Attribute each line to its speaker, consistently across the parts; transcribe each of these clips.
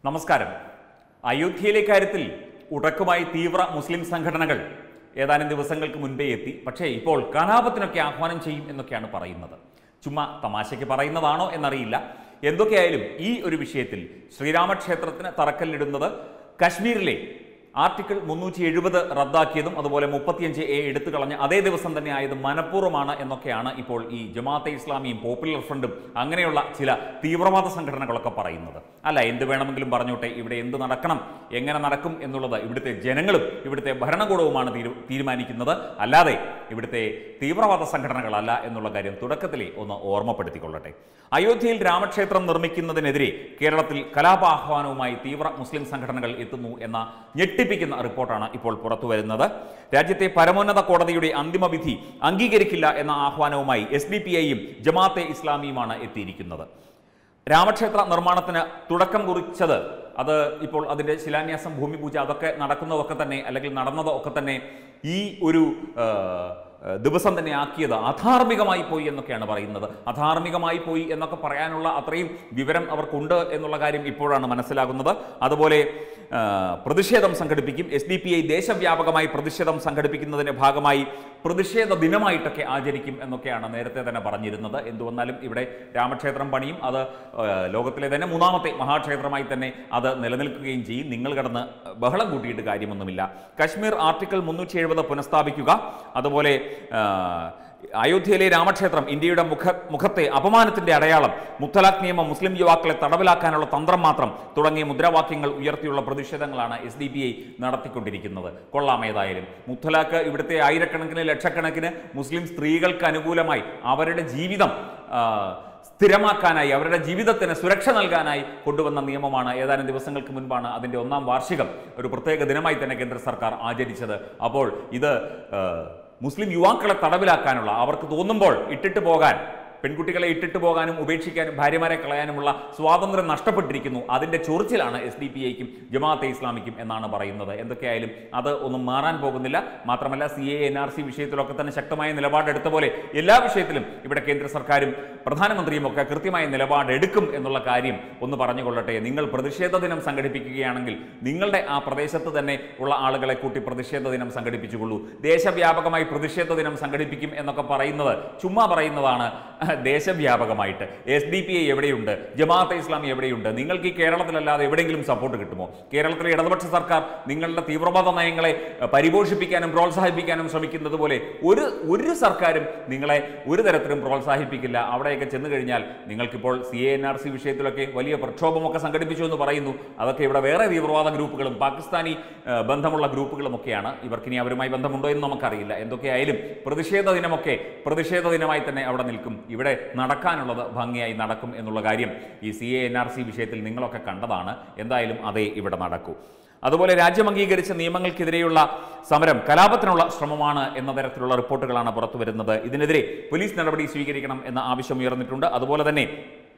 Speaker 1: നമസ്കാരം അയോധ്യയിലെ കാര്യത്തിൽ ഉടക്കുമായി തീവ്ര മുസ്ലിം സംഘടനകൾ ഏതാനും ദിവസങ്ങൾക്ക് മുൻപേ എത്തി പക്ഷേ ഇപ്പോൾ കലാപത്തിനൊക്കെ ആഹ്വാനം ചെയ്യും എന്നൊക്കെയാണ് പറയുന്നത് ചുമ്മാ തമാശയ്ക്ക് പറയുന്നതാണോ എന്നറിയില്ല എന്തൊക്കെയായാലും ഈ ഒരു വിഷയത്തിൽ ശ്രീരാമക്ഷേത്രത്തിന് തറക്കല്ലിടുന്നത് കശ്മീരിലെ ആർട്ടിക്കിൾ മുന്നൂറ്റി എഴുപത് റദ്ദാക്കിയതും അതുപോലെ മുപ്പത്തിയഞ്ച് എ എടുത്തു കളഞ്ഞ അതേ ദിവസം തന്നെ ആയത് മനഃപൂർവ്വമാണ് എന്നൊക്കെയാണ് ഇപ്പോൾ ഈ ജമാഅത്തെ ഇസ്ലാമിയും പോപ്പുലർ ഫ്രണ്ടും അങ്ങനെയുള്ള ചില തീവ്രവാദ സംഘടനകളൊക്കെ പറയുന്നത് അല്ല എന്ത് വേണമെങ്കിലും പറഞ്ഞോട്ടെ ഇവിടെ എന്ത് നടക്കണം എങ്ങനെ നടക്കും എന്നുള്ളത് ഇവിടുത്തെ ജനങ്ങളും ഇവിടുത്തെ ഭരണകൂടവുമാണ് തീരു- തീരുമാനിക്കുന്നത് അല്ലാതെ ഇവിടുത്തെ തീവ്രവാദ സംഘടനകളല്ല എന്നുള്ള കാര്യം തുടക്കത്തിലേ ഒന്ന് ഓർമ്മപ്പെടുത്തിക്കൊള്ളട്ടെ അയോധ്യയിൽ രാമക്ഷേത്രം നിർമ്മിക്കുന്നതിനെതിരെ കേരളത്തിൽ കലാപാഹ്വാനവുമായി തീവ്ര മുസ്ലിം സംഘടനകൾ എത്തുന്നു എന്ന ഞെട്ടിപ്പിക്കുന്ന റിപ്പോർട്ടാണ് ഇപ്പോൾ പുറത്തു വരുന്നത് രാജ്യത്തെ പരമോന്നത കോടതിയുടെ അന്തിമ വിധി അംഗീകരിക്കില്ല എന്ന ആഹ്വാനവുമായി എസ് ഡി പി ഐയും ജമാഅത്തെ ഇസ്ലാമിയുമാണ് എത്തിയിരിക്കുന്നത് രാമക്ഷേത്ര നിർമ്മാണത്തിന് തുടക്കം കുറിച്ചത് അത് ഇപ്പോൾ അതിൻ്റെ ശിലാന്യാസം ഭൂമി പൂജ അതൊക്കെ നടക്കുന്നതൊക്കെ തന്നെ അല്ലെങ്കിൽ നടന്നതൊക്കെ തന്നെ ഈ ഒരു ആ, ആ, ദിവസം തന്നെ ആക്കിയത് അധാർമികമായി പോയി എന്നൊക്കെയാണ് പറയുന്നത് അധാർമികമായി പോയി എന്നൊക്കെ പറയാനുള്ള അത്രയും വിവരം അവർക്കുണ്ട് എന്നുള്ള കാര്യം ഇപ്പോഴാണ് മനസ്സിലാകുന്നത് അതുപോലെ ആ, പ്രതിഷേധം സംഘടിപ്പിക്കും എസ് ഡി പി ഐ ദേശവ്യാപകമായി പ്രതിഷേധം സംഘടിപ്പിക്കുന്നതിന്റെ ഭാഗമായി പ്രതിഷേധ ദിനമായിട്ടൊക്കെ ആചരിക്കും എന്നൊക്കെയാണ് നേരത്തെ തന്നെ പറഞ്ഞിരുന്നത് എന്തുവന്നാലും ഇവിടെ രാമക്ഷേത്രം പണിയും അത് ആ, ലോകത്തിലെ തന്നെ മൂന്നാമത്തെ മഹാക്ഷേത്രമായി തന്നെ അത് നിലനിൽക്കുകയും ചെയ്യും നിങ്ങൾ കിടന്ന് ബഹളം കൂട്ടിയിട്ട് കാര്യമൊന്നുമില്ല കശ്മീർ ആർട്ടിക്കിൾ മുന്നൂറ്റി എഴുപത് പുനഃസ്ഥാപിക്കുക അതുപോലെ ആ, അയോധ്യയിലെ രാമക്ഷേത്രം ഇന്ത്യയുടെ മുഖ മുഖത്തെ അപമാനത്തിന്റെ അടയാളം മുത്തലാഖ് നിയമം മുസ്ലിം യുവാക്കളെ തടവിലാക്കാനുള്ള തന്ത്രം മാത്രം തുടങ്ങിയ മുദ്രാവാക്യങ്ങൾ ഉയർത്തിയുള്ള പ്രതിഷേധങ്ങളാണ് എസ് ഡി പി ഐ നടത്തിക്കൊണ്ടിരിക്കുന്നത് കൊള്ളാം ഏതായാലും മുത്തലാഖ് ഇവിടുത്തെ ആയിരക്കണക്കിന് ലക്ഷക്കണക്കിന് മുസ്ലിം സ്ത്രീകൾക്ക് അനുകൂലമായി അവരുടെ ജീവിതം ആ, സ്ഥിരമാക്കാനായി അവരുടെ ജീവിതത്തിന് സുരക്ഷ നൽകാനായി കൊണ്ടുവന്ന നിയമമാണ് ഏതാനും ദിവസങ്ങൾക്ക് മുൻപാണ് അതിൻ്റെ ഒന്നാം വാർഷികം ഒരു പ്രത്യേക ദിനമായി തന്നെ കേന്ദ്ര സർക്കാർ ആചരിച്ചത് അപ്പോൾ ഇത് ആ, മുസ്ലിം യുവാക്കളെ തടവിലാക്കാനുള്ള അവർക്ക് തോന്നുമ്പോൾ ഇട്ടിട്ട് പോകാൻ പെൺകുട്ടികളെ ഇട്ടിട്ട് പോകാനും ഉപേക്ഷിക്കാനും ഭാര്യമാരെ കളയാനുമുള്ള സ്വാതന്ത്ര്യം നഷ്ടപ്പെട്ടിരിക്കുന്നു അതിൻ്റെ ചൊറിച്ചിലാണ് എസ് ഡി പി ഐക്കും ജമാഅത്തെ ഇസ്ലാമിക്കും എന്നാണ് പറയുന്നത് എന്തൊക്കെയായാലും അത് ഒന്നും മാറാൻ പോകുന്നില്ല മാത്രമല്ല C A N R C വിഷയത്തിലൊക്കെ തന്നെ ശക്തമായ നിലപാടെടുത്ത പോലെ എല്ലാ വിഷയത്തിലും ഇവിടെ കേന്ദ്ര സർക്കാരും പ്രധാനമന്ത്രിയും ഒക്കെ കൃത്യമായ നിലപാടെടുക്കും എന്നുള്ള കാര്യം ഒന്ന് പറഞ്ഞുകൊള്ളട്ടെ നിങ്ങൾ പ്രതിഷേധ ദിനം സംഘടിപ്പിക്കുകയാണെങ്കിൽ നിങ്ങളുടെ ആ പ്രദേശത്ത് തന്നെ ഉള്ള ആളുകളെ കൂട്ടി പ്രതിഷേധ ദിനം സംഘടിപ്പിച്ചുകൊള്ളൂ ദേശവ്യാപകമായി പ്രതിഷേധ ദിനം സംഘടിപ്പിക്കും എന്നൊക്കെ പറയുന്നത് ചുമ്മാ പറയുന്നതാണ് ദേശവ്യാപകമായിട്ട് എസ് ഡി പി ഐ എവിടെയുണ്ട് ജമാഅത്തെ ഇസ്ലാമി എവിടെയുണ്ട് നിങ്ങൾക്ക് ഈ കേരളത്തിലല്ലാതെ എവിടെയെങ്കിലും സപ്പോർട്ട് കിട്ടുമോ കേരളത്തിലെ ഇടതുപക്ഷ സർക്കാർ നിങ്ങളുടെ തീവ്രവാദ നയങ്ങളെ അഹ്, പരിപോഷിപ്പിക്കാനും പ്രോത്സാഹിപ്പിക്കാനും ശ്രമിക്കുന്നത് പോലെ ഒരു ഒരു സർക്കാരും നിങ്ങളെ ഒരു തരത്തിലും പ്രോത്സാഹിപ്പിക്കില്ല അവിടെയൊക്കെ ചെന്ന് കഴിഞ്ഞാൽ നിങ്ങൾക്കിപ്പോൾ C A N R C വിഷയത്തിലൊക്കെ വലിയ പ്രക്ഷോഭമൊക്കെ സംഘടിപ്പിച്ചു എന്ന് പറയുന്നു അതൊക്കെ ഇവിടെ വേറെ തീവ്രവാദ ഗ്രൂപ്പുകളും പാകിസ്ഥാനി അഹ്, ബന്ധമുള്ള ഗ്രൂപ്പുകളുമൊക്കെയാണ് ഇവർക്കിനി അവരുമായി ബന്ധമുണ്ടോ എന്ന് നമുക്കറിയില്ല എന്തൊക്കെയായാലും പ്രതിഷേധ ദിനമൊക്കെ പ്രതിഷേധ ദിനമായി തന്നെ അവിടെ നിൽക്കും ഇവിടെ നടക്കാനുള്ളത് ഭംഗിയായി നടക്കും എന്നുള്ള കാര്യം ഈ C A N R C വിഷയത്തിൽ നിങ്ങളൊക്കെ കണ്ടതാണ് എന്തായാലും അതേ ഇവിടെ നടക്കൂ അതുപോലെ രാജ്യം അംഗീകരിച്ച നിയമങ്ങൾക്കെതിരെയുള്ള സമരം കലാപത്തിനുള്ള ശ്രമമാണ് എന്ന തരത്തിലുള്ള റിപ്പോർട്ടുകളാണ് പുറത്തു വരുന്നത് ഇതിനെതിരെ പോലീസ് നടപടി സ്വീകരിക്കണം എന്ന ആവശ്യം ഉയർന്നിട്ടുണ്ട് അതുപോലെ തന്നെ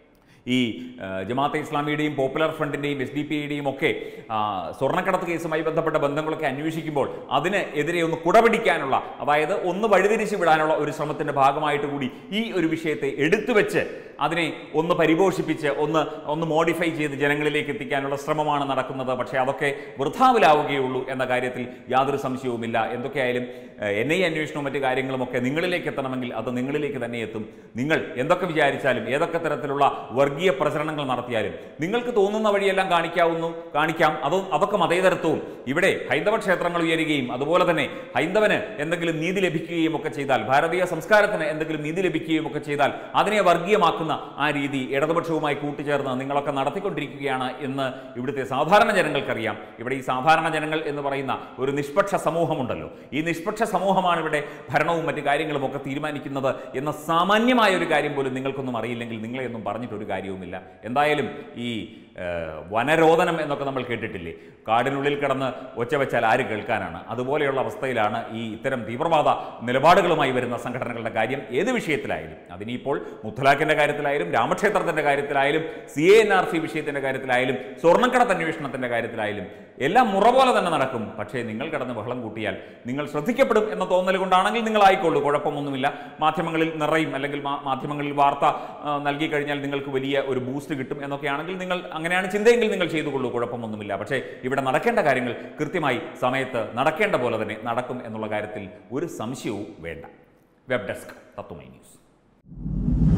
Speaker 1: ഈ ആ, ജമാഅത്തെ ഇസ്ലാമിയുടെയും പോപ്പുലർ ഫ്രണ്ടിൻ്റെയും എസ് ഡി പി യുടെയും ഒക്കെ ആ, സ്വർണ്ണക്കടത്ത് കേസുമായി ബന്ധപ്പെട്ട ബന്ധങ്ങളൊക്കെ അന്വേഷിക്കുമ്പോൾ അതിന് എതിരെ ഒന്ന് കുടപിടിക്കാനുള്ള അതായത് ഒന്ന് വഴിതിരിച്ചു വിടാനുള്ള ഒരു ശ്രമത്തിൻ്റെ ഭാഗമായിട്ട് കൂടി ഈ ഒരു വിഷയത്തെ എടുത്തു വെച്ച് അതിനെ ഒന്ന് പരിപോഷിപ്പിച്ച് ഒന്ന് ഒന്ന് മോഡിഫൈ ചെയ്ത് ജനങ്ങളിലേക്ക് എത്തിക്കാനുള്ള ശ്രമമാണ് നടക്കുന്നത് പക്ഷേ അതൊക്കെ വൃഥാവിലാവുകയുള്ളൂ എന്ന കാര്യത്തിൽ യാതൊരു സംശയവുമില്ല എന്തൊക്കെയായാലും എൻ ഐ അന്വേഷണവും മറ്റു കാര്യങ്ങളുമൊക്കെ നിങ്ങളിലേക്ക് എത്തണമെങ്കിൽ അത് നിങ്ങളിലേക്ക് തന്നെ എത്തും നിങ്ങൾ എന്തൊക്കെ വിചാരിച്ചാലും ഏതൊക്കെ തരത്തിലുള്ള വർഗീയ പ്രചരണങ്ങൾ നടത്തിയാലും നിങ്ങൾക്ക് തോന്നുന്ന വഴിയെല്ലാം കാണിക്കാവുന്നു കാണിക്കാം അത് അതൊക്കെ മതേതരത്വവും ഇവിടെ ഹൈന്ദവ ക്ഷേത്രങ്ങൾ ഉയരുകയും അതുപോലെ തന്നെ ഹൈന്ദവന് എന്തെങ്കിലും നീതി ലഭിക്കുകയും ഒക്കെ ചെയ്താൽ ഭാരതീയ സംസ്കാരത്തിന് എന്തെങ്കിലും നീതി ലഭിക്കുകയും ഒക്കെ ചെയ്താൽ അതിനെ വർഗീയമാക്കുന്ന ആ രീതി ഇടതുപക്ഷവുമായി കൂട്ടിച്ചേർന്ന് നിങ്ങളൊക്കെ നടത്തിക്കൊണ്ടിരിക്കുകയാണ് എന്ന് ഇവിടുത്തെ സാധാരണ ജനങ്ങൾക്കറിയാം ഇവിടെ ഈ സാധാരണ ജനങ്ങൾ എന്ന് പറയുന്ന ഒരു നിഷ്പക്ഷ സമൂഹമുണ്ടല്ലോ ഈ നിഷ്പക്ഷ സമൂഹമാണ് ഇവിടെ ഭരണവും മറ്റു കാര്യങ്ങളും ഒക്കെ തീരുമാനിക്കുന്നത് എന്ന സാമാന്യമായ ഒരു കാര്യം പോലും നിങ്ങൾക്കൊന്നും അറിയില്ലെങ്കിൽ നിങ്ങളെയൊന്നും പറഞ്ഞിട്ടൊരു കാര്യവുമില്ല എന്തായാലും ഈ ഏഹ്, വനരോധനം എന്നൊക്കെ നമ്മൾ കേട്ടിട്ടില്ലേ കാടിനുള്ളിൽ കിടന്ന് ഒച്ച വെച്ചാൽ ആര് കേൾക്കാനാണ് അതുപോലെയുള്ള അവസ്ഥയിലാണ് ഈ ഇത്തരം തീവ്രവാദ നിലപാടുകളുമായി വരുന്ന സംഘടനകളുടെ കാര്യം ഏത് വിഷയത്തിലായാലും അതിനിപ്പോൾ മുത്തലാഖിന്റെ കാര്യത്തിലായാലും രാമക്ഷേത്രത്തിന്റെ കാര്യത്തിലായാലും C A N R C വിഷയത്തിന്റെ കാര്യത്തിലായാലും സ്വർണ്ണക്കടത്ത് അന്വേഷണത്തിന്റെ കാര്യത്തിലായാലും എല്ലാം മുറ പോലെ തന്നെ നടക്കും പക്ഷേ നിങ്ങൾ കിടന്ന് ബഹളം കൂട്ടിയാൽ നിങ്ങൾ ശ്രദ്ധിക്കപ്പെടും എന്ന തോന്നൽ കൊണ്ടാണെങ്കിൽ നിങ്ങൾ ആയിക്കോളൂ കുഴപ്പമൊന്നുമില്ല മാധ്യമങ്ങളിൽ നിറയും അല്ലെങ്കിൽ മാ- മാധ്യമങ്ങളിൽ വാർത്ത ആ, നൽകി കഴിഞ്ഞാൽ നിങ്ങൾക്ക് വലിയ ഒരു ബൂസ്റ്റ് കിട്ടും എന്നൊക്കെയാണെങ്കിൽ നിങ്ങൾ അങ്ങനെ അങ്ങനെയാണ് ചിന്തയെങ്കിൽ നിങ്ങൾ ചെയ്തുകൊള്ളൂ കുഴപ്പമൊന്നുമില്ല പക്ഷേ ഇവിടെ നടക്കേണ്ട കാര്യങ്ങൾ കൃത്യമായി സമയത്ത് നടക്കേണ്ട പോലെ തന്നെ നടക്കും എന്നുള്ള കാര്യത്തിൽ ഒരു സംശയവും വേണ്ട വെബ് ഡെസ്ക് തത്വമൈ ന്യൂസ്